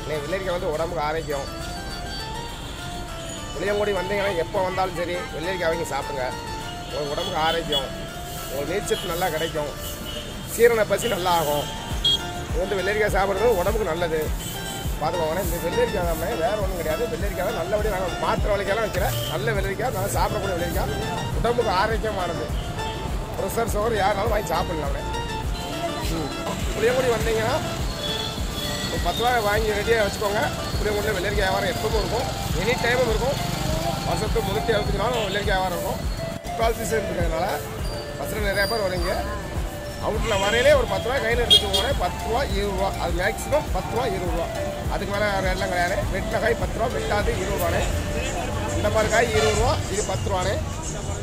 இன்னைக்கு வெள்ளரிக்காய் வந்து உடம்புக்கு ஆரோக்கியம் புளியங்குடி வந்தீங்கன்னா எப்போ வந்தாலும் சரி வெள்ளரிக்காய் வாங்கி சாப்பிடுங்க உங்களுக்கு உடம்புக்கு ஆரோக்கியம் உங்களுக்கு நீர்ச்சத்து நல்லா கிடைக்கும் சீரண பசி நல்லா ஆகும் இது வந்து வெள்ளரிக்காய் சாப்பிட்றது உடம்புக்கு நல்லது பார்த்துக்கோங்க இந்த வெள்ளரிக்காய் தான் வேறு ஒன்றும் கிடையாது வெள்ளரிக்காய் தான் நல்லபடியாக நாங்கள் மாத்திரை வலிக்கெல்லாம் வைக்கிறேன் நல்ல வெள்ளரிக்காய் நல்லா சாப்பிடக்கூடிய வெள்ளரிக்காய் உடம்புக்கு ஆரோக்கியமானது ப்ரெஷர் சுகர் யாருனாலும் வாங்கி சாப்பிடலாம் புளியங்குடி வந்தீங்கன்னா ஒரு பத்து ரூபாய் வாங்கி ரெடியாக வச்சுக்கோங்க புளியங்குடியில் வெள்ளரிக்காய் வியாபாரம் எப்பவும் இருக்கும் எனி டைமும் இருக்கும் வருஷத்துக்கு முந்நூற்றி அறுபத்தஞ்சு நாளும் வெள்ளரிக்காய் வியாபாரம் இருக்கும் முக்கால் சீசன் இருக்கிறதுனால பஸ்ஸில் நிறைய பேர் வரீங்க அவுட்டில் வரையிலே ஒரு பத்து ரூபா கையில் எடுத்துட்டு போனேன் பத்து ரூபா இருபது ரூபா அது மேக்ஸிமம் பத்து ரூபா இருபது ரூபா அதுக்கு மேலே ரேட்லாம் கிடையாது வெட்டின காய் பத்து ரூபா வெட்டாது இருபது ரூபானே இந்த மாதிரி காய் இருபது ரூபா இது பத்து ரூபானே